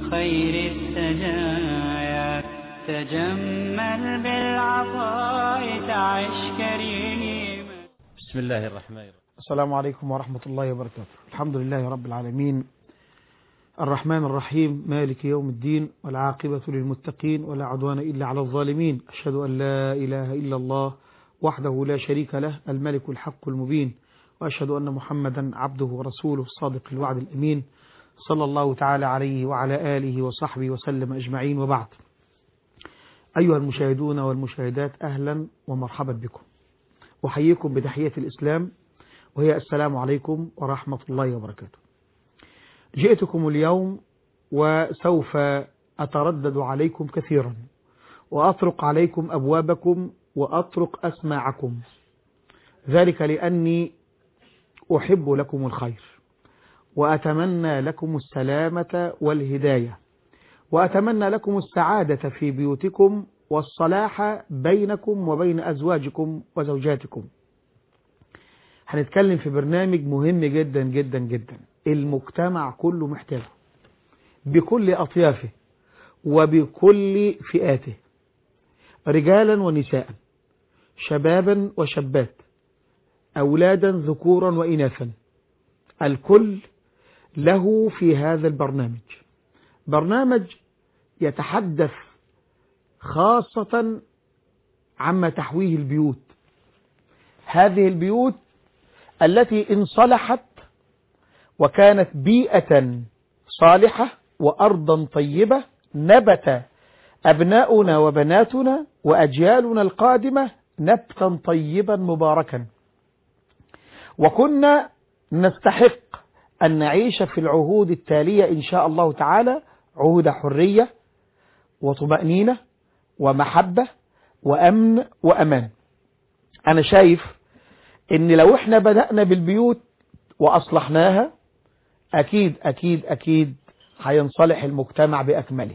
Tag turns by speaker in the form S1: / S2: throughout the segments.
S1: خير السجايا تجمل بالعطاء تعش كريما
S2: بسم الله الرحمن الرحيم
S3: السلام عليكم ورحمة الله وبركاته الحمد لله رب العالمين الرحمن الرحيم مالك يوم الدين والعاقبة للمتقين ولا عدوان إلا على الظالمين أشهد أن لا إله إلا الله وحده لا شريك له الملك الحق المبين وأشهد أن محمدا عبده ورسوله الصادق الوعد الأمين صلى الله تعالى عليه وعلى آله وصحبه وسلم أجمعين وبعد أيها المشاهدون والمشاهدات أهلا ومرحبا بكم أحييكم بتحية الإسلام وهي السلام عليكم ورحمة الله وبركاته جئتكم اليوم وسوف أتردد عليكم كثيرا وأطرق عليكم أبوابكم وأطرق أسماعكم ذلك لأني أحب لكم الخير وأتمنى لكم السلامة والهداية وأتمنى لكم السعادة في بيوتكم والصلاح بينكم وبين أزواجكم وزوجاتكم هنتكلم في برنامج مهم جدا جدا جدا المجتمع كله محتاجه بكل أطيافه وبكل فئاته رجالا ونساء شبابا وشابات أولادا ذكورا وإناثا الكل له في هذا البرنامج برنامج يتحدث خاصة عما تحويه البيوت هذه البيوت التي إن صلحت وكانت بيئة صالحة وأرضا طيبة نبت أبناؤنا وبناتنا وأجيالنا القادمة نبتا طيبا مباركا وكنا نستحق أن نعيش في العهود التالية إن شاء الله تعالى عهود حرية وطمأنينة ومحبة وأمن وأمان أنا شايف إن لو إحنا بدأنا بالبيوت وأصلحناها أكيد أكيد أكيد هينصلح المجتمع بأكمله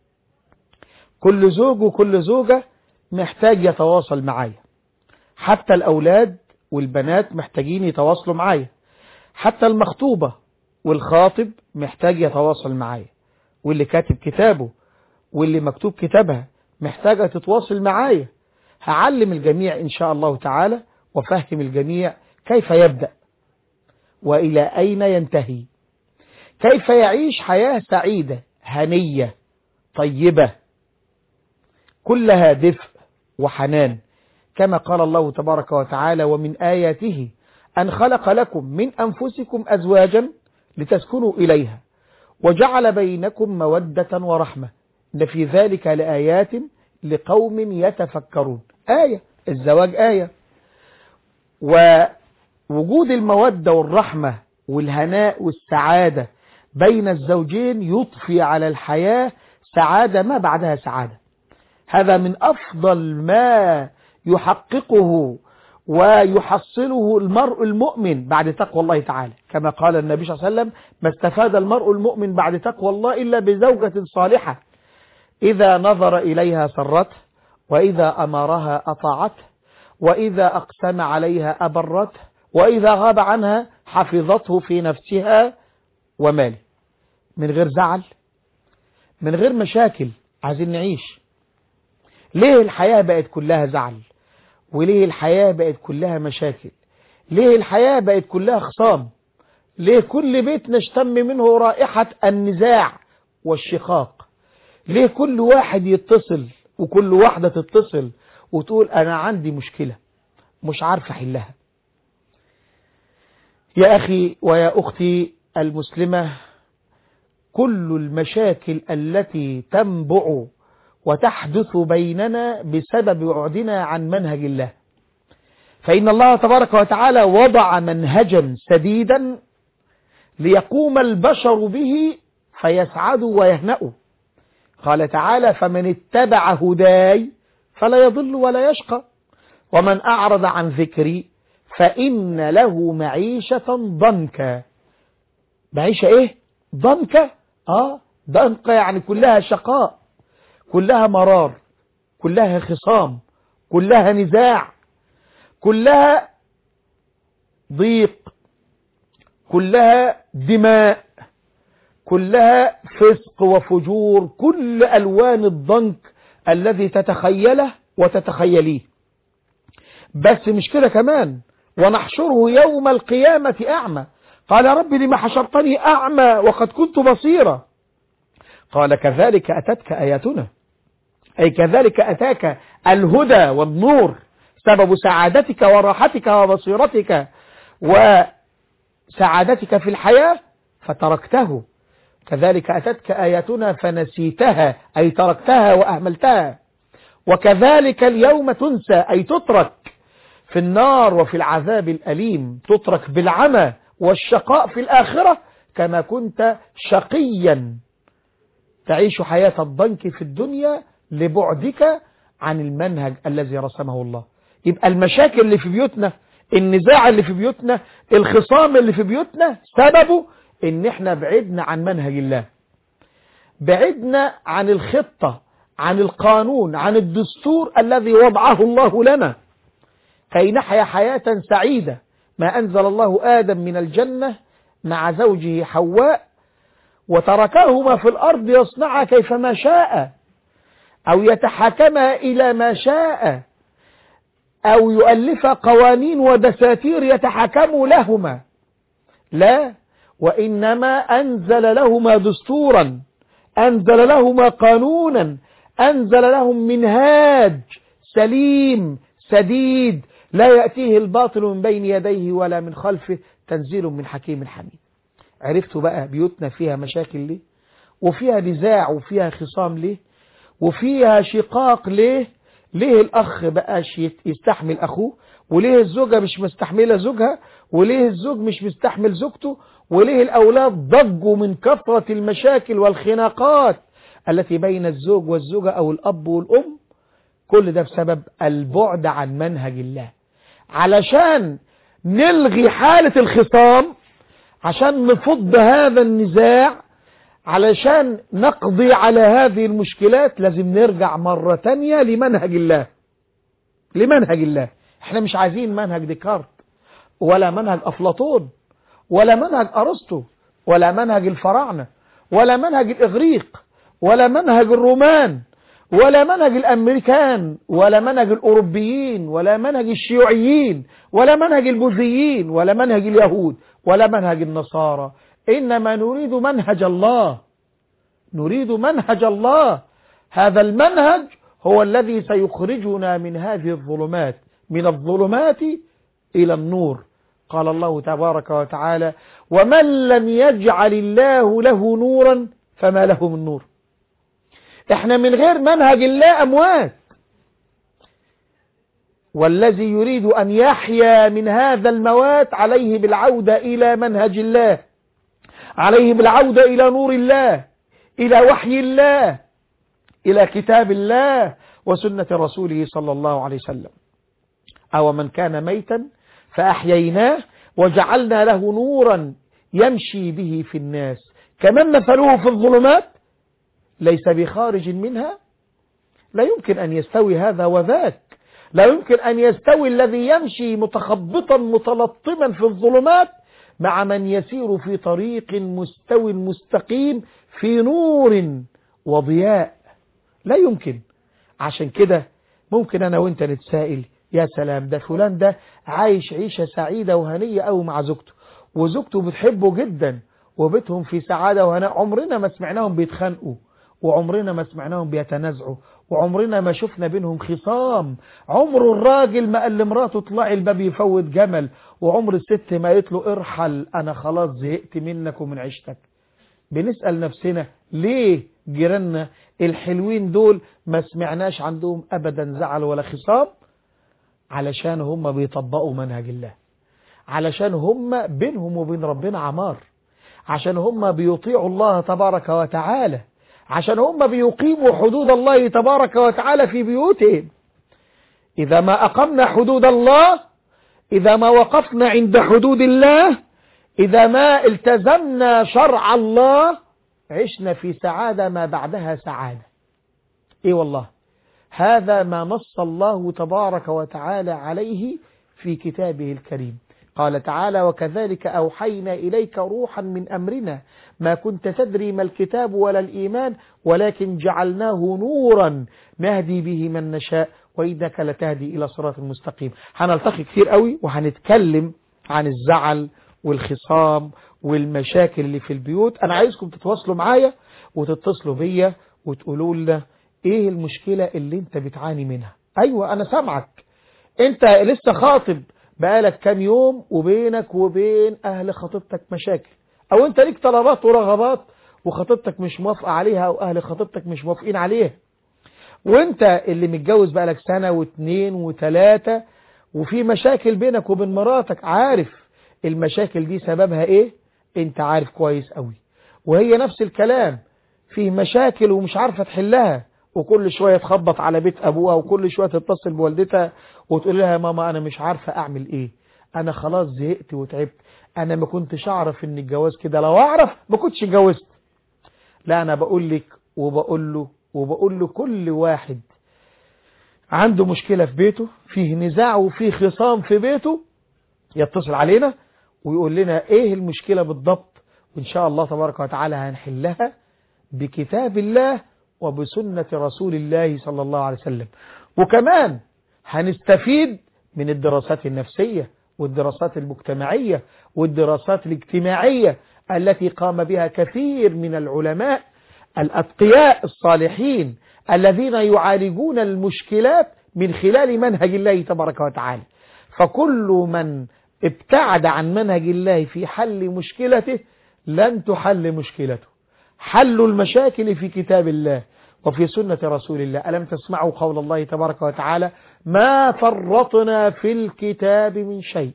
S3: كل زوج وكل زوجة محتاج يتواصل معايا حتى الأولاد والبنات محتاجين يتواصلوا معايا حتى المخطوبة والخاطب محتاج يتواصل معايا واللي كاتب كتابه واللي مكتوب كتابها محتاجة تتواصل معايا هعلم الجميع إن شاء الله تعالى وفهم الجميع كيف يبدأ وإلى أين ينتهي كيف يعيش حياة سعيدة هنية طيبة كلها دفء وحنان كما قال الله تبارك وتعالى ومن آياته أن خلق لكم من أنفسكم أزواجا لتسكنوا إليها وجعل بينكم مودة ورحمة إن في ذلك لآيات لقوم يتفكرون آية الزواج آية ووجود المودة والرحمة والهناء والسعادة بين الزوجين يضفي على الحياة سعادة ما بعدها سعادة هذا من أفضل ما يحققه ويحصله المرء المؤمن بعد تقوى الله تعالى كما قال النبي صلى الله عليه وسلم ما استفاد المرء المؤمن بعد تقوى الله إلا بزوجة صالحة إذا نظر إليها سرته وإذا أمرها أطاعته وإذا أقسم عليها أبرته وإذا غاب عنها حفظته في نفسها وماله من غير زعل من غير مشاكل عايزين نعيش ليه الحياة بقت كلها زعل وليه الحياة بقت كلها مشاكل ليه الحياة بقت كلها خصام ليه كل بيت نشتم منه رائحة النزاع والشقاق ليه كل واحد يتصل وكل واحدة تتصل وتقول أنا عندي مشكلة مش عارف أحلها يا أخي ويا أختي المسلمة كل المشاكل التي تنبع وتحدث بيننا بسبب بعدنا عن منهج الله فإن الله تبارك وتعالى وضع منهجا سديدا ليقوم البشر به فيسعدوا ويهنأوا قال تعالى فمن اتبع هداي فلا يضل ولا يشقى ومن أعرض عن ذكري فإن له معيشة ضنكا معيشة إيه ضنكا آه ضنكا يعني كلها شقاء كلها مرار كلها خصام كلها نزاع كلها ضيق كلها دماء كلها فسق وفجور كل ألوان الضنك الذي تتخيله وتتخيليه بس مش كده كمان ونحشره يوم القيامة أعمى قال يا رب لما حشرتني أعمى وقد كنت بصيرا قال كذلك أتتك آياتنا أي كذلك أتاك الهدى والنور سبب سعادتك وراحتك وبصيرتك وسعادتك في الحياة فتركته كذلك أتتك آياتنا فنسيتها أي تركتها وأهملتها وكذلك اليوم تنسى أي تترك في النار وفي العذاب الأليم تترك بالعمى والشقاء في الآخرة كما كنت شقيا تعيش حياة الضنك في الدنيا لبعدك عن المنهج الذي رسمه الله يبقى المشاكل اللي في بيوتنا النزاع اللي في بيوتنا الخصام اللي في بيوتنا سببه ان احنا بعدنا عن منهج الله بعدنا عن الخطة عن القانون عن الدستور الذي وضعه الله لنا كي نحيا حياة سعيدة ما أنزل الله آدم من الجنة مع زوجه حواء وتركهما في الأرض يصنعا كيفما شاء أو يتحكما إلى ما شاء أو يؤلف قوانين ودساتير يتحكم لهما لا وإنما أنزل لهما دستورا أنزل لهما قانونا أنزل لهم منهاج سليم سديد لا يأتيه الباطل من بين يديه ولا من خلفه تنزيل من حكيم حميد عرفتوا بقى بيوتنا فيها مشاكل ليه وفيها نزاع وفيها خصام ليه وفيها شقاق ليه ليه الأخ بقاش يستحمل أخوه وليه الزوجة مش مستحملة زوجها وليه الزوج مش مستحمل زوجته وليه الأولاد ضجوا من كثرة المشاكل والخناقات التي بين الزوج والزوجة أو الأب والأم كل ده بسبب البعد عن منهج الله علشان نلغي حالة الخصام عشان نفض هذا النزاع علشان نقضي على هذه المشكلات لازم نرجع مرة تانية لمنهج الله لمنهج الله احنا مش عايزين منهج ديكارت ولا منهج أفلاطون ولا منهج أرسطو ولا منهج الفراعنة ولا منهج الإغريق ولا منهج الرومان ولا منهج الأمريكان ولا منهج الأوروبيين ولا منهج الشيوعيين ولا منهج البوذيين ولا منهج اليهود ولا منهج النصارى إنما نريد منهج الله نريد منهج الله هذا المنهج هو الذي سيخرجنا من هذه الظلمات من الظلمات إلى النور قال الله تبارك وتعالى ومن لم يجعل الله له نورا فما له من نور احنا من غير منهج الله أموات والذي يريد أن يحيا من هذا الموات عليه بالعودة إلى منهج الله عليه بالعودة إلى نور الله إلى وحي الله إلى كتاب الله وسنة رسوله صلى الله عليه وسلم أو من كان ميتا فأحييناه وجعلنا له نورا يمشي به في الناس كمن مثله في الظلمات ليس بخارج منها لا يمكن أن يستوي هذا وذاك لا يمكن أن يستوي الذي يمشي متخبطا متلطما في الظلمات مع من يسير في طريق مستو مستقيم في نور وضياء لا يمكن عشان كده ممكن أنا وانت نتسائل يا سلام ده فلان ده عايش عيشة سعيدة وهنية أو مع زوجته وزوجته بتحبه جدا وبيتهم في سعادة وهناء عمرنا ما سمعناهم بيتخانقوا وعمرنا ما سمعناهم بيتنازعوا وعمرنا ما شفنا بينهم خصام عمر الراجل ما قال لمراته اطلعي الباب يفوت جمل وعمر الست ما قالت له ارحل انا خلاص زهقت منك ومن عيشتك بنسأل نفسنا ليه جيراننا الحلوين دول ما سمعناش عندهم ابدا زعل ولا خصام علشان هم بيطبقوا منهج الله علشان هم بينهم وبين ربنا عمار عشان هم بيطيعوا الله تبارك وتعالى عشان هم بيقيموا حدود الله تبارك وتعالى في بيوتهم إذا ما أقمنا حدود الله إذا ما وقفنا عند حدود الله إذا ما التزمنا شرع الله عشنا في سعادة ما بعدها سعادة إيه والله هذا ما نص الله تبارك وتعالى عليه في كتابه الكريم قال تعالى وكذلك أوحينا إليك روحا من أمرنا ما كنت تدري ما الكتاب ولا الإيمان ولكن جعلناه نورا نهدي به من نشاء وإنك لتهدي إلى صراط مستقيم هنلتقي كتير قوي وهنتكلم عن الزعل والخصام والمشاكل اللي في البيوت أنا عايزكم تتواصلوا معايا وتتصلوا بيا وتقولوا لنا إيه المشكلة اللي أنت بتعاني منها أيوة أنا سامعك أنت لسه خاطب بقالك كام يوم وبينك وبين أهل خطيبتك مشاكل أو أنت ليك طلبات ورغبات وخطيبتك مش موافقة عليها أو أهل خطيبتك مش موافقين عليها وانت اللي متجوز بقالك سنة واثنين وثلاثة وفي مشاكل بينك وبين مراتك عارف المشاكل دي سببها ايه انت عارف كويس قوي وهي نفس الكلام فيه مشاكل ومش عارفة تحلها وكل شوية تخبط على بيت ابوها وكل شوية تتصل بوالدتها وتقول لها يا ماما انا مش عارفة اعمل ايه انا خلاص زهقت وتعبت انا ما كنتش اعرف ان الجواز كده لو اعرف ما كنتش اتجوزت لا انا بقول لك وبقول له وبقول له كل واحد عنده مشكلة في بيته فيه نزاع وفيه خصام في بيته يتصل علينا ويقول لنا ايه المشكلة بالضبط وان شاء الله تبارك وتعالى هنحلها بكتاب الله وبسنة رسول الله صلى الله عليه وسلم وكمان هنستفيد من الدراسات النفسية والدراسات المجتمعية والدراسات الاجتماعية التي قام بها كثير من العلماء الأتقياء الصالحين الذين يعالجون المشكلات من خلال منهج الله تبارك وتعالى فكل من ابتعد عن منهج الله في حل مشكلته لن تحل مشكلته حل المشاكل في كتاب الله وفي سنة رسول الله ألم تسمعوا قول الله تبارك وتعالى ما فرطنا في الكتاب من شيء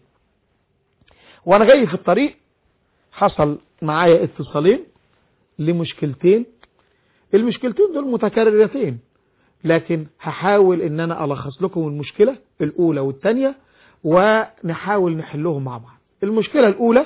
S3: وأنا جاي في الطريق حصل معايا اتصالين لمشكلتين المشكلتين دول متكررتين لكن هحاول ان انا الخص لكم المشكلة الاولى والثانية ونحاول نحلهم مع بعض المشكلة الاولى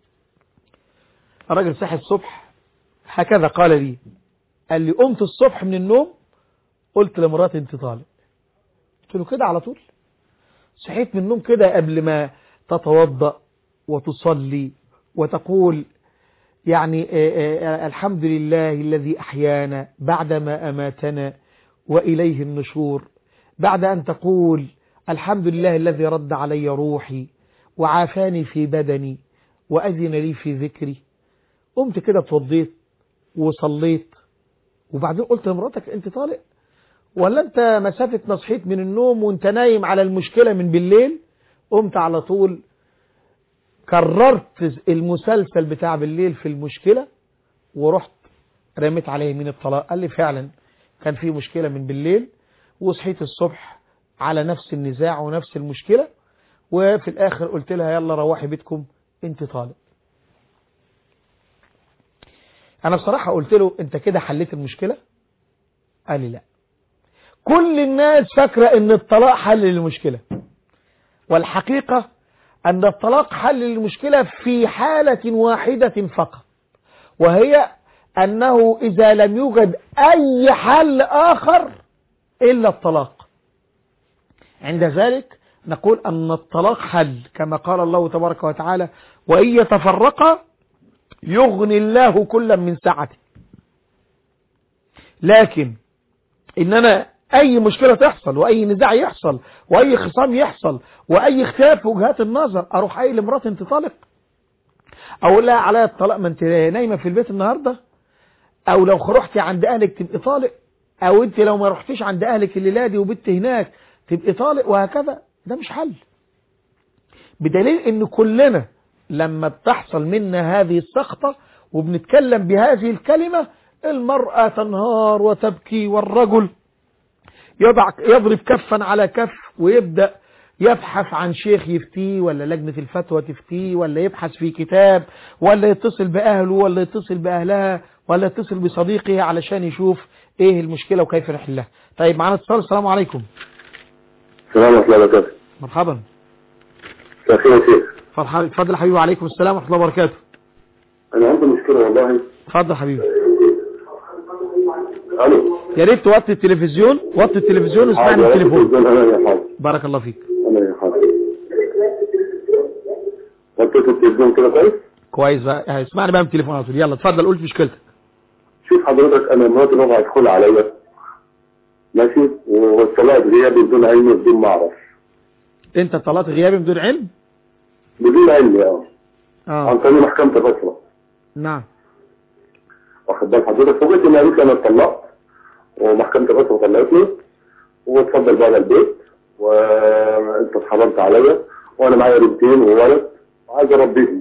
S3: الراجل صحي الصبح هكذا قال لي قال لي قمت الصبح من النوم قلت لمراتي انت طالق قلت له كده على طول صحيت من النوم كده قبل ما تتوضأ وتصلي وتقول يعني الحمد لله الذي أحيانا بعدما أماتنا وإليه النشور بعد أن تقول الحمد لله الذي رد علي روحي وعافاني في بدني وأذن لي في ذكري قمت كده اتوضيت وصليت وبعدين قلت لمراتك انت طالق ولا انت مسافة ما صحيت من النوم وانت نايم على المشكلة من بالليل قمت على طول كررت المسلسل بتاع بالليل في المشكلة ورحت رميت عليه يمين الطلاق قال لي فعلا كان في مشكلة من بالليل وصحيت الصبح على نفس النزاع ونفس المشكلة وفي الآخر قلت لها يلا روحي بيتكم انت طالق أنا بصراحة قلت له انت كده حليت المشكلة قال لي لا كل الناس فاكرة ان الطلاق حل للمشكلة والحقيقة أن الطلاق حل المشكلة في حالة واحدة فقط وهي أنه إذا لم يوجد أي حل آخر إلا الطلاق عند ذلك نقول أن الطلاق حل كما قال الله تبارك وتعالى وإن يتفرقا يغني الله كلا من سعته لكن إننا أي مشكلة تحصل وأي نزاع يحصل وأي خصام يحصل وأي اختلاف في وجهات النظر أروح قايل لمراتي أنت طالق أقول لها عليا الطلاق ما أنت نايمة في البيت النهاردة أو لو رحتي عند أهلك تبقي طالق أو أنت لو ما رحتيش عند أهلك الليلة دي وبت هناك تبقي طالق وهكذا ده مش حل بدليل أن كلنا لما بتحصل منا هذه السخطة وبنتكلم بهذه الكلمة المرأة تنهار وتبكي والرجل يضع يضرب كفا على كف ويبدأ يبحث عن شيخ يفتيه ولا لجنة الفتوى تفتيه ولا يبحث في كتاب ولا يتصل بأهله ولا يتصل بأهلها ولا يتصل بصديقه علشان يشوف ايه المشكلة وكيف نحلها طيب معنا اتصال السلام عليكم
S4: السلام ورحمة الله وبركاته
S3: مرحبا
S4: مساء الخير يا شيخ
S3: فرحان اتفضل حبيبي وعليكم السلام ورحمة الله وبركاته
S4: أنا عندي مشكلة والله
S3: اتفضل حبيبي
S4: ألو
S3: يا ريت توطي التلفزيون وطي التلفزيون واسمعني
S4: حاضر،
S3: التليفون
S4: أنا يا حاضر
S3: بارك الله فيك
S4: أنا يا حاضر التلفزيون كده كويس
S3: كويس بقى اسمعني بقى من التليفون على طول يلا اتفضل قول مشكلتك
S4: شوف حضرتك انا مراتي رفعت تدخل عليا ماشي والصلاه غيابي بدون علم بدون ما اعرف
S3: انت طلعت غيابي بدون علم
S4: بدون علم اه عن
S3: اه
S4: طريق محكمه الاسره
S3: نعم
S4: واخد بال حضرتك فوجئت ان قالت لي انا اتطلقت ومحكمه الاسره طلقتني واتفضل بقى البيت وانت اتحرمت عليا وانا معايا بنتين وولد وعايز اربيهم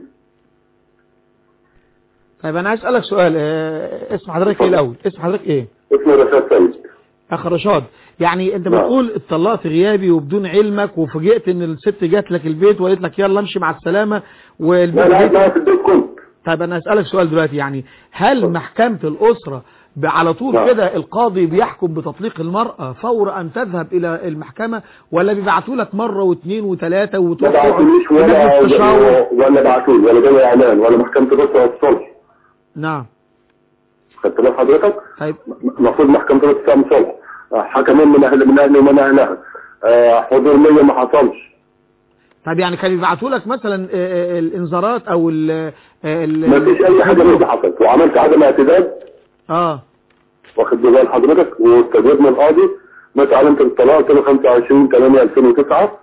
S3: طيب انا عايز اسالك سؤال اه اسم حضرتك ايه الاول اسم حضرتك ايه
S4: اسمه رشاد سيد
S3: اخ رشاد يعني انت
S4: نعم.
S3: بتقول اتطلقت غيابي وبدون علمك وفوجئت ان الست جات لك البيت وقالت لك يلا امشي مع السلامه والبيت
S4: لا لا
S3: بيت-
S4: لا في البيت كنت
S3: طيب انا اسالك سؤال دلوقتي يعني هل محكمه الاسره ب- على طول
S4: نعم.
S3: كده القاضي بيحكم بتطليق المراه فور ان تذهب الى المحكمه ولا بيبعتوا لك مره واثنين وثلاثه
S4: ما
S3: وتروح تقعد
S4: بعتوليش
S3: في
S4: ولا
S3: مجلس تشاور
S4: ولا بعتولي ولا جالي اعلان ولا محكمه الاسره ولا الصلح
S3: نعم
S4: خدت بال حضرتك
S3: طيب
S4: المفروض محكمة الرئيس تعمل صلح آه، حكمين من أهل من أهل ومن أهلها آه، حضور ليا ما حصلش
S3: طيب يعني كانوا يبعتوا لك مثلا آه، آه، الانذارات او ال آه، ال-
S4: ما فيش أي حاجة من دي حصلت وعملت عدم اعتداد
S3: اه
S4: واخد بال حضرتك واستجبنا القاضي متى علمت الطلاق قلت له 25 8 2009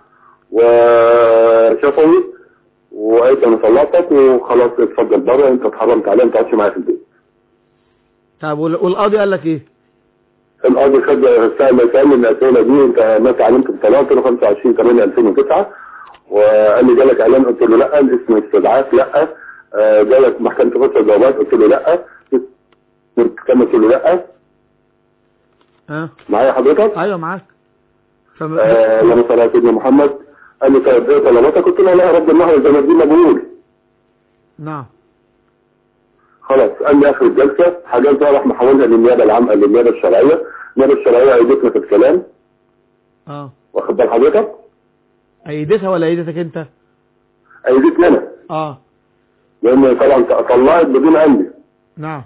S4: وشفوي وقالت انا طلقتك وخلاص اتفضل بره انت اتحرمت عليا ما تقعدش معايا في البيت
S3: طب وال- والقاضي قال لك ايه
S4: القاضي خد سأل سألني الأسئلة دي أنت متى علمت بالطلاق؟ قلت له 25 8 2009 وقال لي جالك إعلان قلت له لا الاسم استدعاء لا آه، جالك محكمة فصل الجوابات قلت له لا محكمة قلت له لا
S3: اه
S4: معايا حضرتك؟
S3: ايوه معاك فم...
S4: آه، لما صلى سيدنا محمد قال لي طيب ايه طلباتك؟ قلت له لا يا رب النهر زي ما الدين بقول
S3: نعم
S4: خلاص قال لي اخر الجلسه حاجات راح محولها للنيابه العامه للنيابه الشرعيه النيابه الشرعيه ايدتنا في الكلام
S3: اه
S4: واخد بال حضرتك؟
S3: ايدتها ولا ايدتك انت
S4: ايدتني انا
S3: اه
S4: لان طبعا طلعت بدون علمي
S3: نعم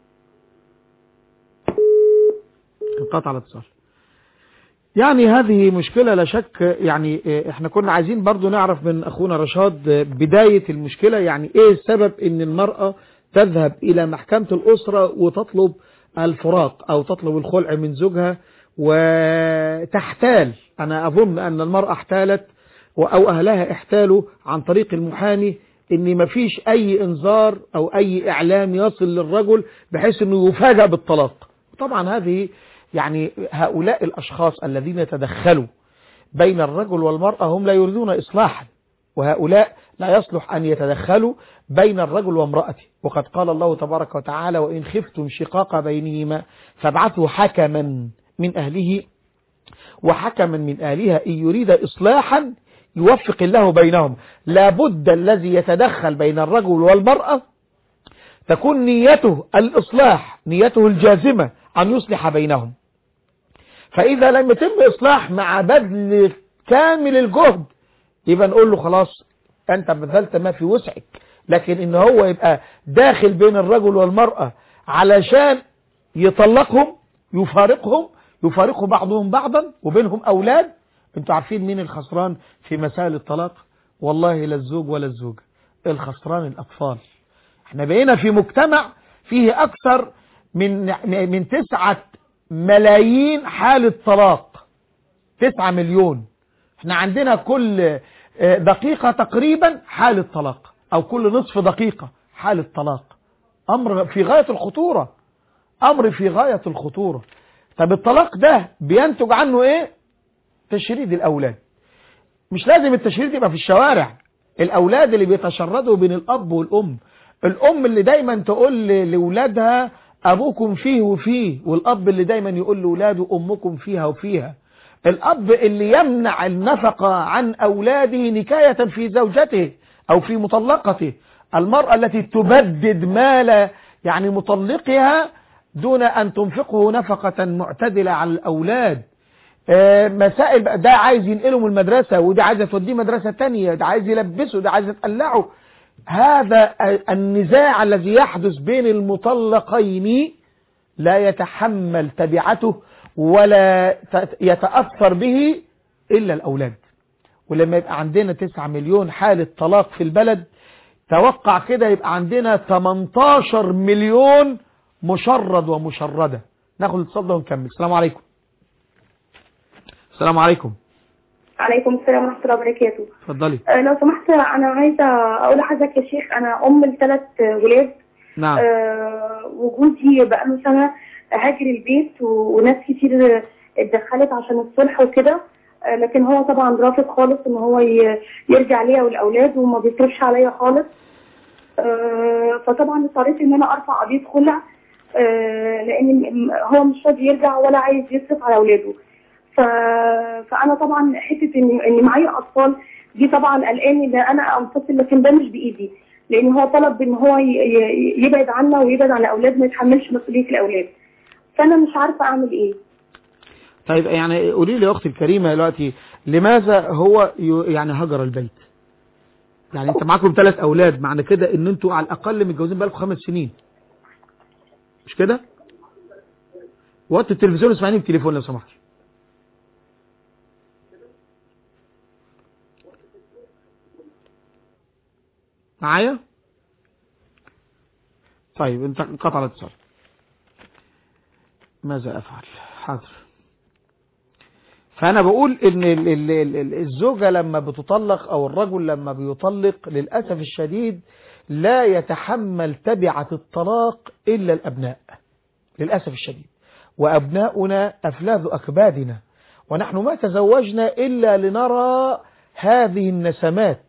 S3: انقطع الاتصال يعني هذه مشكلة لا شك يعني اه، احنا كنا عايزين برضو نعرف من اخونا رشاد اه، بداية المشكلة يعني ايه السبب ان المرأة تذهب الى محكمة الاسرة وتطلب الفراق او تطلب الخلع من زوجها وتحتال انا اظن ان المرأة احتالت او اهلها احتالوا عن طريق المحامي ان مفيش اي انذار او اي اعلام يصل للرجل بحيث انه يفاجأ بالطلاق طبعا هذه يعني هؤلاء الاشخاص الذين يتدخلوا بين الرجل والمرأة هم لا يريدون اصلاحا وهؤلاء لا يصلح ان يتدخلوا بين الرجل وامرأته وقد قال الله تبارك وتعالى وان خفتم شقاق بينهما فابعثوا حكما من اهله وحكما من اهلها ان يريد اصلاحا يوفق الله بينهم لابد الذي يتدخل بين الرجل والمرأة تكون نيته الإصلاح نيته الجازمة أن يصلح بينهم فإذا لم يتم إصلاح مع بذل كامل الجهد يبقى نقول له خلاص أنت بذلت ما في وسعك لكن إن هو يبقى داخل بين الرجل والمرأة علشان يطلقهم يفارقهم يفارقوا بعضهم بعضا وبينهم أولاد انتوا عارفين مين الخسران في مسائل الطلاق والله لا الزوج ولا الزوجة الخسران الأطفال احنا بقينا في مجتمع فيه أكثر من من تسعة ملايين حالة طلاق تسعة مليون احنا عندنا كل آه، دقيقة تقريبا حالة طلاق أو كل نصف دقيقة حالة طلاق أمر في غاية الخطورة أمر في غاية الخطورة طب الطلاق ده بينتج عنه ايه تشريد الأولاد مش لازم التشريد يبقى في الشوارع الأولاد اللي بيتشردوا بين الأب والأم الأم اللي دايما تقول ل- لأولادها أبوكم فيه وفيه والأب اللي دايما يقول لأولاده أمكم فيها وفيها الأب اللي يمنع النفقة عن أولاده نكاية في زوجته أو في مطلقته المرأة التي تبدد مال يعني مطلقها دون أن تنفقه نفقة معتدلة على الأولاد آه، مسائل بقى ده عايز ينقله من المدرسة وده عايز توديه مدرسة تانية ده عايز يلبسه ده عايز يتقلعه هذا النزاع الذي يحدث بين المطلقين لا يتحمل تبعته ولا ت- يتأثر به إلا الأولاد ولما يبقى عندنا تسعة مليون حالة طلاق في البلد توقع كده يبقى عندنا 18 مليون مشرد ومشردة ناخد الاتصال ده ونكمل السلام عليكم السلام عليكم
S5: عليكم السلام ورحمة الله وبركاته
S3: اتفضلي
S5: آه، لو سمحت أنا عايزة أقول لحضرتك يا شيخ أنا أم لثلاث ولاد
S3: نعم
S5: آه، وجوزي بقاله سنة هاجر البيت و- وناس كتير اتدخلت عشان الصلح وكده آه، لكن هو طبعا رافض خالص ان هو ي- يرجع ليا والاولاد وما بيصرفش عليا خالص آه، فطبعا اضطريت ان انا ارفع قضيه خلع آه، لان م- هو مش راضي يرجع ولا عايز يصرف على اولاده ف... فانا طبعا حته ان ان معايا اطفال دي طبعا قلقاني ان انا انفصل لكن ده مش بايدي لان هو طلب ان هو ي... ي- يبعد عنا ويبعد عن الاولاد ما يتحملش مسؤوليه الاولاد فانا مش عارفه اعمل ايه
S3: طيب يعني قولي لي يا اختي الكريمه دلوقتي لماذا هو ي- يعني هجر البيت يعني انت معاكم ثلاث اولاد معنى كده ان انتوا على الاقل متجوزين بقالكم خمس سنين مش كده وقت التلفزيون اسمعني بالتليفون لو سمحت معايا طيب انت قطع الاتصال ماذا افعل حاضر فانا بقول ان ال- ال- ال- ال- الزوجة لما بتطلق او الرجل لما بيطلق للأسف الشديد لا يتحمل تبعة الطلاق الا الابناء للأسف الشديد وابناؤنا افلاذ اكبادنا ونحن ما تزوجنا الا لنرى هذه النسمات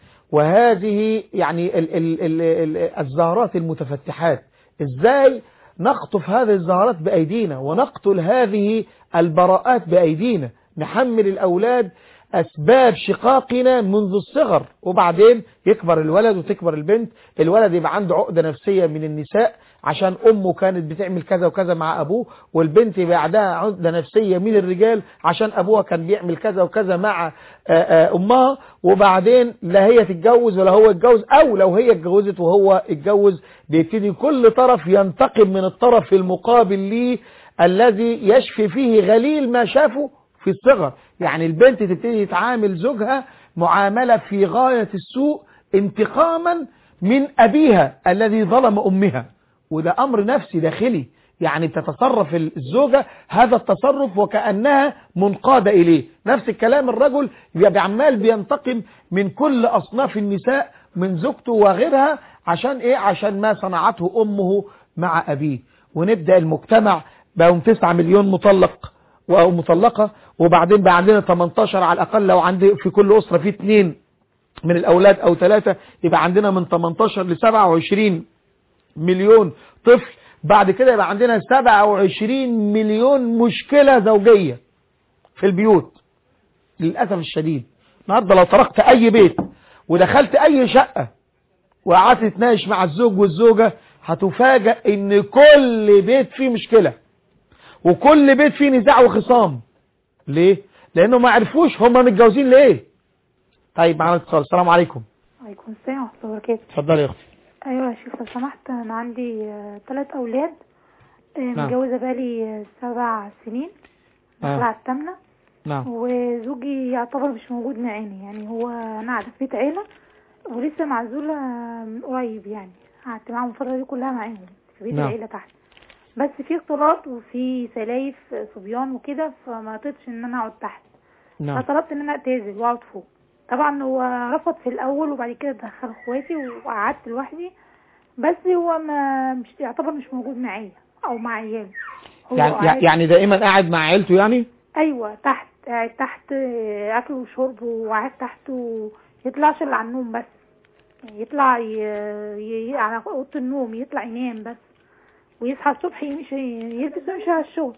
S3: وهذه يعني ال ال ال ال الزهرات المتفتحات ازاي نخطف هذه الزهرات بأيدينا ونقتل هذه البراءات بأيدينا نحمل الأولاد أسباب شقاقنا منذ الصغر وبعدين يكبر الولد وتكبر البنت الولد يبقى عنده عقدة نفسية من النساء عشان أمه كانت بتعمل كذا وكذا مع أبوه والبنت يبقى عندها عقدة نفسية من الرجال عشان أبوها كان بيعمل كذا وكذا مع آه، آه، أمها وبعدين لا هي تتجوز ولا هو يتجوز أو لو هي اتجوزت وهو اتجوز بيبتدي كل طرف ينتقم من الطرف المقابل ليه الذي يشفي فيه غليل ما شافه في الصغر يعني البنت تبتدي تتعامل زوجها معاملة في غاية السوء انتقاما من أبيها الذي ظلم أمها وده أمر نفسي داخلي يعني بتتصرف الزوجة هذا التصرف وكأنها منقادة إليه نفس الكلام الرجل يبقى عمال بينتقم من كل أصناف النساء من زوجته وغيرها عشان إيه عشان ما صنعته أمه مع أبيه ونبدأ المجتمع بقوا 9 مليون مطلق أو مطلقة وبعدين بقى عندنا 18 على الأقل لو عندي في كل أسرة في اثنين من الأولاد أو ثلاثة يبقى عندنا من 18 ل 27 مليون طفل بعد كده يبقى عندنا 27 مليون مشكلة زوجية في البيوت للأسف الشديد النهاردة لو طرقت أي بيت ودخلت أي شقة وقعدت تتناقش مع الزوج والزوجة هتفاجأ ان كل بيت فيه مشكلة وكل بيت فيه نزاع وخصام ليه؟ لانه ما عرفوش هما متجوزين ليه طيب معنا اتصال السلام عليكم
S6: عليكم السلام ورحمة الله وبركاته
S3: اتفضلي يا اختي
S6: أيوة يا شيخ لو سمحت أنا عندي ثلاث أولاد آه،
S3: نعم.
S6: متجوزة بقالي آه، سبع سنين
S3: آه.
S6: داخلة على الثامنة
S3: نعم
S6: وزوجي يعتبر مش موجود معانا يعني هو أنا قاعدة في بيت عيلة ولسه معزولة من قريب يعني قعدت معاهم الفترة دي كلها معاهم في بيت
S3: نعم.
S6: العيلة تحت بس في اختلاط وفي سلايف آه، صبيان وكده فما قدرتش ان انا اقعد تحت
S3: نعم
S6: فطلبت ان انا اعتزل واقعد فوق طبعا هو رفض في الاول وبعد كده دخل اخواتي وقعدت لوحدي بس هو ما مش يعتبر مش موجود معايا او مع عيالي هو
S3: يعني
S6: قاعد-
S3: يعني دائما قاعد مع عيلته يعني
S6: ايوه تحت قاعد تحت آه، اكل وشرب وقاعد تحت ويطلعش الا على النوم بس يعني يطلع ي... ي... على اوضه النوم يطلع ينام بس ويصحى الصبح يمشي يلبس ويمشي على الشغل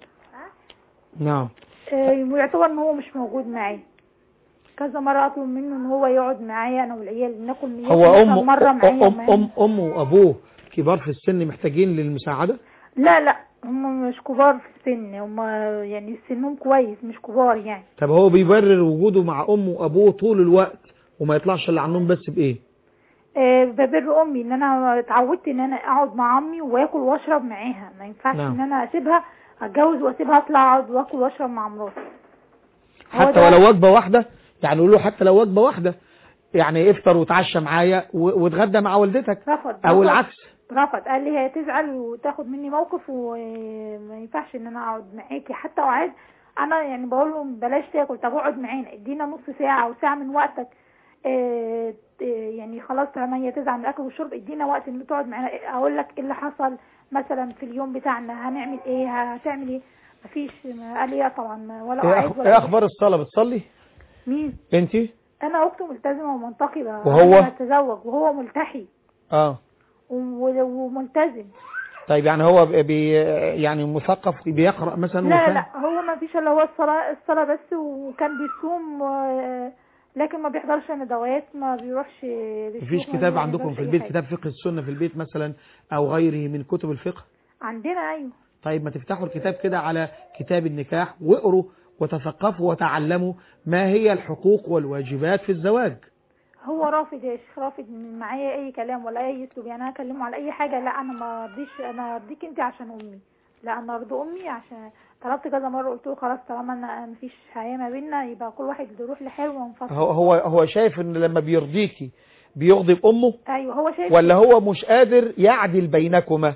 S3: نعم
S6: آه، ويعتبر ان هو مش موجود معايا كذا مرة اطلب منه ان هو يقعد معايا انا والعيال ناكل من
S3: هو
S6: مثلاً
S3: امه
S6: مرة معايا
S3: ام ام امه وابوه كبار في السن محتاجين للمساعدة
S6: لا لا هم مش كبار في السن هم يعني سنهم كويس مش كبار يعني
S3: طب هو بيبرر وجوده مع امه وابوه طول الوقت وما يطلعش اللي عنهم بس بايه
S6: آه، ببر امي ان انا اتعودت ان انا اقعد مع امي واكل واشرب معاها ما ينفعش
S3: نعم.
S6: ان انا اسيبها اتجوز واسيبها اطلع اقعد واكل واشرب مع مراتي هو
S3: حتى
S6: ده-
S3: ولو وجبة واحدة يعني يقول له حتى لو وجبة واحدة يعني افطر وتعشى معايا و- واتغدى مع والدتك
S6: رفض
S3: او
S6: رفض.
S3: العكس
S6: رفض قال لي هي تزعل وتاخد مني موقف وما ينفعش ان انا اقعد معاكي حتى وعايز انا يعني بقول لهم بلاش تاكل طب اقعد معانا ادينا نص ساعه او ساعه من وقتك آه، آه، يعني خلاص طالما هي تزعل من الاكل والشرب ادينا وقت ان تقعد معانا اقول لك ايه اللي حصل مثلا في اليوم بتاعنا هنعمل ايه هتعمل ايه مفيش ما- قال لي لا طبعا ما- ولا
S3: ايه
S6: قاعد
S3: أخ-
S6: ولا
S3: إيه اخبار الصلاة بتصلي
S6: مين
S3: انت
S6: انا اخته ملتزمه ومنتقبه
S3: وهو؟
S6: أنا اتزوج وهو ملتحي
S3: اه
S6: و- وملتزم
S3: طيب يعني هو بي يعني مثقف بيقرأ مثلا
S6: لا
S3: وفاهم؟
S6: لا هو ما فيش الا هو الصلاة الصلاة بس وكان بيصوم و- لكن ما بيحضرش ندوات ما بيروحش للشيوخ،
S3: مفيش
S6: ما
S3: كتاب عندكم
S6: بيعملش
S3: في
S6: أي
S3: البيت
S6: حاجة.
S3: كتاب فقه السنة في البيت مثلا او غيره من كتب الفقه
S6: عندنا ايوه
S3: طيب ما تفتحوا الكتاب كده على كتاب النكاح واقروا وتثقفوا وتعلموا ما هي الحقوق والواجبات في الزواج
S6: هو رافض يا شيخ رافض من معايا اي كلام ولا اي اسلوب يعني انا اكلمه على اي حاجه لا انا ما ارضيش انا ارضيك انت عشان امي لا انا ارضي امي عشان طلبت كذا مره قلت له خلاص طالما انا مفيش حياه ما بيننا يبقى كل واحد يروح لحاله وانفصل
S3: هو هو هو شايف ان لما بيرضيكي بيغضب امه
S6: ايوه هو شايف
S3: ولا هو مش قادر يعدل بينكما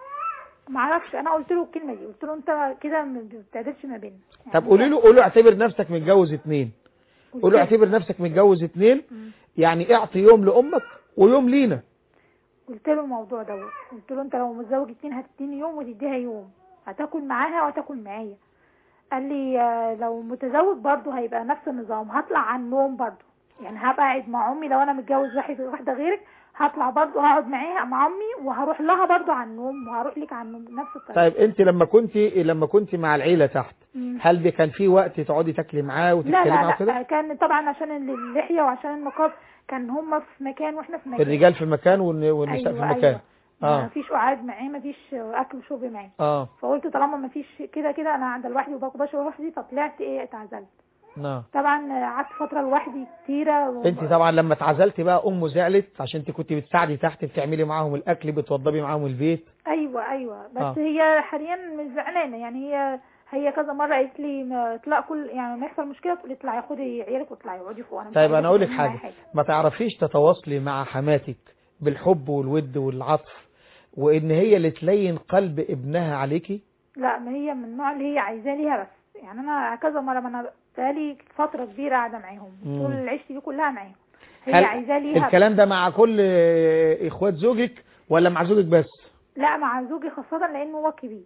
S6: ما اعرفش انا قلت له الكلمه دي قلت له انت كده ما بتعدلش ما بيننا يعني
S3: طب قولي له قولي له اعتبر نفسك متجوز اتنين
S6: قلت
S3: قولي له
S6: له-
S3: اعتبر نفسك متجوز اتنين
S6: مم.
S3: يعني اعطي يوم لامك ويوم لينا
S6: قلت له الموضوع دوت قلت له انت لو متزوج اتنين هتديني يوم وتديها يوم هتاكل معاها وهتاكل معايا قال لي آه، لو متزوج برضه هيبقى نفس النظام هطلع عن النوم برضه يعني هبقى قاعد مع امي لو انا متجوز واحد واحده غيرك هطلع برضه هقعد معاها مع امي وهروح لها برضه عن النوم وهروح لك عن النوم نفس الطريقه
S3: طيب انت لما كنت لما كنت مع العيله تحت
S6: مم.
S3: هل ده كان في وقت تقعدي تاكلي معاه
S6: لا
S3: وتتكلمي
S6: لا
S3: معاه
S6: لا
S3: وكده
S6: كان طبعا عشان اللحيه وعشان النقاب كان هم في مكان واحنا في مكان
S3: الرجال في مكان والن- والنساء في مكان
S6: أيوة.
S3: اه
S6: ما فيش قعاد معاه ما فيش اكل وشرب معاه
S3: اه
S6: فقلت طالما ما فيش كده كده انا قاعده لوحدي وباكل بشرب لوحدي فطلعت ايه اتعزلت
S3: نعم
S6: طبعا قعدت فتره لوحدي كتيره و...
S3: انت طبعا لما اتعزلتي بقى امه زعلت عشان انت كنت بتساعدي تحت بتعملي معاهم الاكل بتوضبي معاهم البيت
S6: ايوه ايوه بس
S3: آه.
S6: هي حاليا مش زعلانه يعني هي هي كذا مره قالت لي ما اطلع كل يعني ما يحصل مشكله تقولي اطلعي خدي عيالك واطلعي اقعدي فوق انا مش
S3: طيب
S6: عايزة
S3: انا اقول لك
S6: تقولي معايا
S3: حاجه ما تعرفيش تتواصلي مع حماتك بالحب والود والعطف وان هي اللي تلين قلب ابنها عليكي
S6: لا ما هي من النوع اللي هي عايزاه ليها بس يعني انا كذا مره ما انا بقالي فتره كبيره قاعده معاهم
S3: مم.
S6: طول عيشتي دي كلها معاهم هي
S3: هل
S6: عايزاه ليها
S3: الكلام ده مع كل آه، اخوات زوجك ولا مع زوجك بس
S6: لا مع زوجي خاصه لانه هو كبير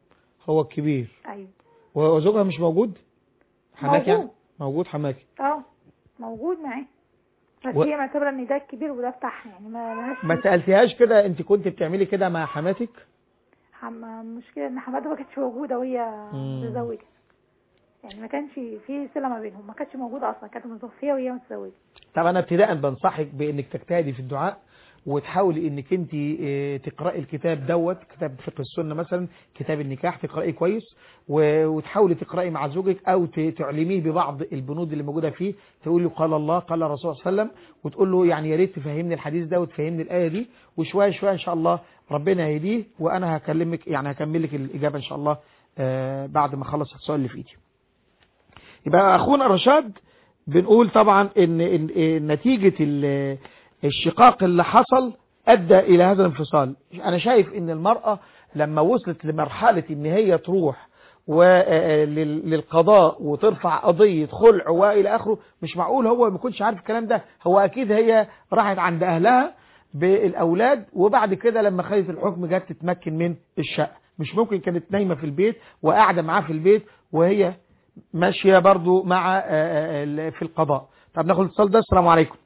S3: هو الكبير
S6: ايوه
S3: وزوجها مش موجود حماكي يعني؟
S6: موجود.
S3: موجود حماكي
S6: اه موجود معاه بس
S3: و-
S6: هي معتبره ان ده الكبير وده بتاعها يعني ما لهاش
S3: ما سالتيهاش كده انت كنت بتعملي كده مع حماتك
S6: حم... المشكله ان حماده ما كانتش موجوده وهي
S3: مم.
S6: متزوجه يعني ما كانش في صله ما بينهم ما كانتش موجوده اصلا كانت متوفيه وهي متزوجه
S3: طب انا ابتداء بنصحك بانك تجتهدي في الدعاء وتحاولي انك انت اه، تقراي الكتاب دوت كتاب فقه السنه مثلا كتاب النكاح تقرايه كويس و- وتحاولي تقراي مع زوجك او ت- تعلميه ببعض البنود اللي موجوده فيه تقول له قال الله قال الرسول صلى الله عليه وسلم وتقول له يعني يا ريت تفهمني الحديث ده وتفهمني الايه دي وشويه شويه ان شاء الله ربنا يهديه وانا هكلمك يعني هكمل لك الاجابه ان شاء الله اه، بعد ما اخلص السؤال اللي في ايدي يبقى اخونا رشاد بنقول طبعا ان, إن إن نتيجة ال- الشقاق اللي حصل ادى الى هذا الانفصال انا شايف ان المرأة لما وصلت لمرحلة ان هي تروح و- لل- للقضاء وترفع قضية خلع والى اخره مش معقول هو ما يكونش عارف الكلام ده هو اكيد هي راحت عند اهلها بالاولاد وبعد كده لما خدت الحكم جت تتمكن من الشقة مش ممكن كانت نايمة في البيت وقاعدة معاه في البيت وهي ماشية برضو مع آه، آه، ال- في القضاء طب ناخد الاتصال ده السلام عليكم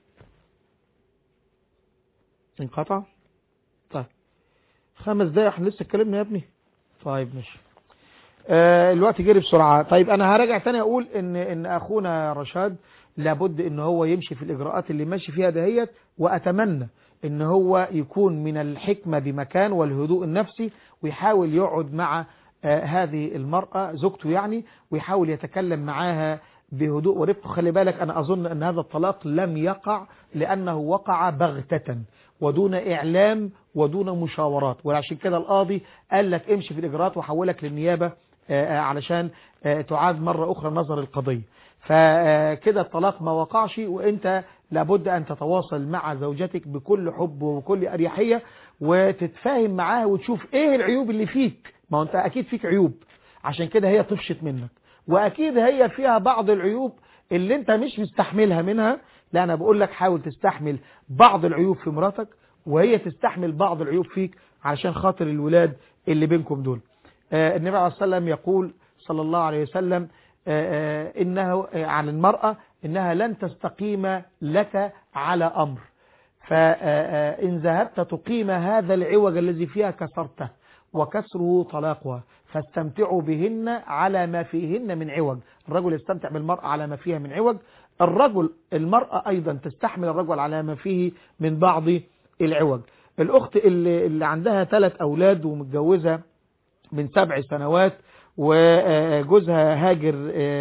S3: انقطع طيب خمس دقايق احنا لسه اتكلمنا يا ابني طيب ماشي آه، الوقت جري بسرعة طيب انا هراجع تاني اقول ان ان اخونا رشاد لابد ان هو يمشي في الاجراءات اللي ماشي فيها دهيت واتمنى ان هو يكون من الحكمة بمكان والهدوء النفسي ويحاول يقعد مع آه، هذه المرأة زوجته يعني ويحاول يتكلم معاها بهدوء ورفق خلي بالك أنا أظن أن هذا الطلاق لم يقع لأنه وقع بغتة ودون إعلام ودون مشاورات وعشان كده القاضي قال لك امشي في الإجراءات وحولك للنيابة آه، آه، علشان آه، تعاد مرة أخرى نظر القضية فكده الطلاق ما وقعش وانت لابد ان تتواصل مع زوجتك بكل حب وبكل اريحيه وتتفاهم معاها وتشوف ايه العيوب اللي فيك ما هو انت اكيد فيك عيوب عشان كده هي طفشت منك واكيد هي فيها بعض العيوب اللي انت مش مستحملها منها لا انا بقول لك حاول تستحمل بعض العيوب في مراتك وهي تستحمل بعض العيوب فيك علشان خاطر الولاد اللي بينكم دول آه النبي عليه الصلاة والسلام يقول صلى الله عليه وسلم آه آه إنه آه عن المرأة إنها لن تستقيم لك على أمر فإن ذهبت تقيم هذا العوج الذي فيها كسرته وكسره طلاقها فاستمتعوا بهن على ما فيهن من عوج الرجل يستمتع بالمرأة على ما فيها من عوج الرجل المرأة أيضا تستحمل الرجل على ما فيه من بعض العوج الأخت اللي, اللي عندها ثلاث أولاد ومتجوزة من سبع سنوات وجوزها هاجر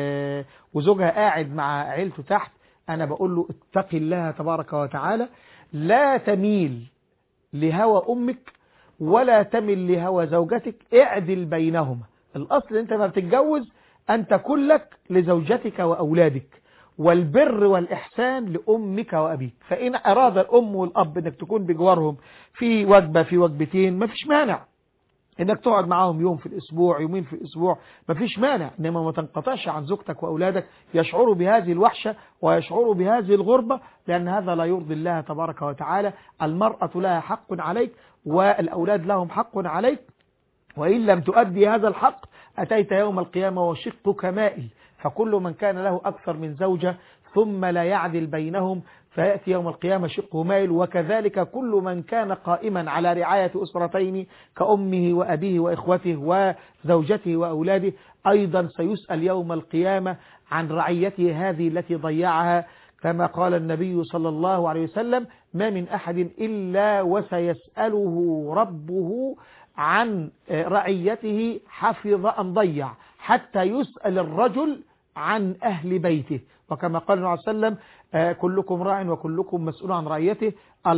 S3: وزوجها قاعد مع عيلته تحت أنا بقول له اتق الله تبارك وتعالى لا تميل لهوى أمك ولا تمل لهوى زوجتك اعدل بينهما الأصل أنت ما بتتجوز أن تكون لك لزوجتك وأولادك والبر والإحسان لأمك وأبيك فإن أراد الأم والأب أنك تكون بجوارهم في وجبة في وجبتين ما فيش مانع انك تقعد معاهم يوم في الاسبوع يومين في الاسبوع مفيش مانع انما ما تنقطعش عن زوجتك واولادك يشعروا بهذه الوحشة ويشعروا بهذه الغربة لان هذا لا يرضي الله تبارك وتعالى المرأة لها حق عليك والاولاد لهم حق عليك وان لم تؤدي هذا الحق اتيت يوم القيامة وشقك مائل فكل من كان له اكثر من زوجة ثم لا يعدل بينهم فيأتي يوم القيامة شقه مائل وكذلك كل من كان قائما على رعاية أسرتين كأمه وأبيه وإخوته وزوجته وأولاده أيضا سيسأل يوم القيامة عن رعيته هذه التي ضيعها كما قال النبي صلى الله عليه وسلم ما من أحد إلا وسيسأله ربه عن رعيته حفظ أم ضيع حتى يسأل الرجل عن أهل بيته وكما قال النبي صلى الله عليه وسلم كلكم راع وكلكم مسؤول عن رعيته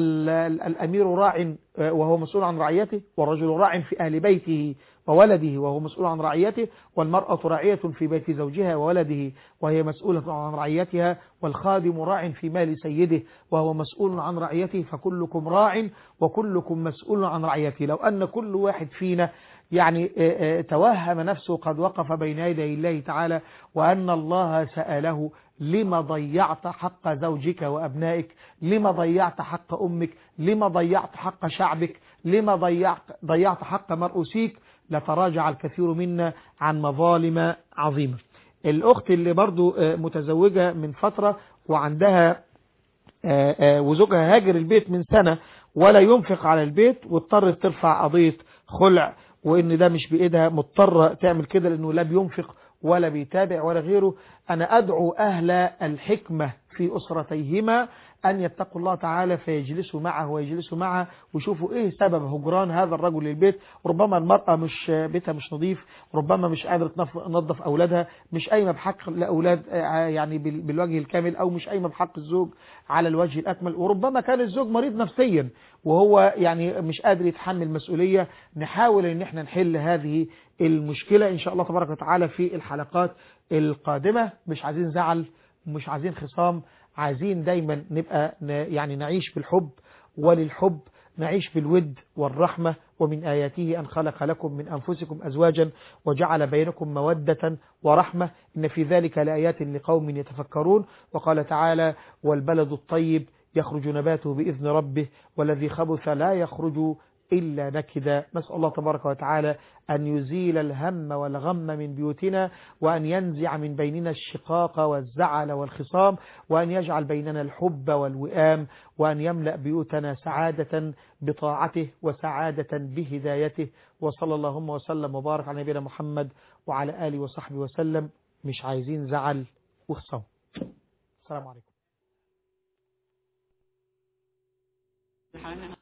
S3: الأمير راع وهو مسؤول عن رعيته والرجل راع في أهل بيته وولده وهو مسؤول عن رعيته والمرأة راعية في بيت زوجها وولده وهي مسؤولة عن رعيتها والخادم راع في مال سيده وهو مسؤول عن رعيته فكلكم راع وكلكم مسؤول عن رعيته لو أن كل واحد فينا يعني توهم نفسه قد وقف بين يدي الله تعالى وأن الله سأله لما ضيعت حق زوجك وأبنائك لما ضيعت حق أمك لما ضيعت حق شعبك لما ضيعت, ضيعت حق مرؤوسيك لتراجع الكثير منا عن مظالم عظيمة الأخت اللي برضو متزوجة من فترة وعندها وزوجها هاجر البيت من سنة ولا ينفق على البيت واضطرت ترفع قضية خلع وان ده مش بإيدها مضطرة تعمل كده لأنه لا بينفق ولا بيتابع ولا غيره أنا أدعو أهل الحكمة في أسرتيهما أن يتقوا الله تعالى فيجلسوا معه ويجلسوا معها ويشوفوا إيه سبب هجران هذا الرجل للبيت ربما المرأة مش بيتها مش نظيف ربما مش قادرة تنظف أولادها مش قايمة بحق الأولاد يعني بالوجه الكامل أو مش قايمة بحق الزوج على الوجه الأكمل وربما كان الزوج مريض نفسيا وهو يعني مش قادر يتحمل مسؤولية نحاول ان احنا نحل هذه المشكلة ان شاء الله تبارك وتعالى في الحلقات القادمة مش عايزين زعل مش عايزين خصام عايزين دايما نبقى يعني نعيش بالحب وللحب نعيش بالود والرحمة ومن آياته أن خلق لكم من أنفسكم أزواجا وجعل بينكم مودة ورحمة إن في ذلك لآيات لقوم يتفكرون وقال تعالى والبلد الطيب يخرج نباته بإذن ربه والذي خبث لا يخرج إلا نكدا نسأل الله تبارك وتعالى أن يزيل الهم والغم من بيوتنا وأن ينزع من بيننا الشقاق والزعل والخصام وأن يجعل بيننا الحب والوئام وأن يملأ بيوتنا سعادة بطاعته وسعادة بهدايته وصلى اللهم وسلم وبارك على نبينا محمد وعلى آله وصحبه وسلم مش عايزين زعل وخصام السلام عليكم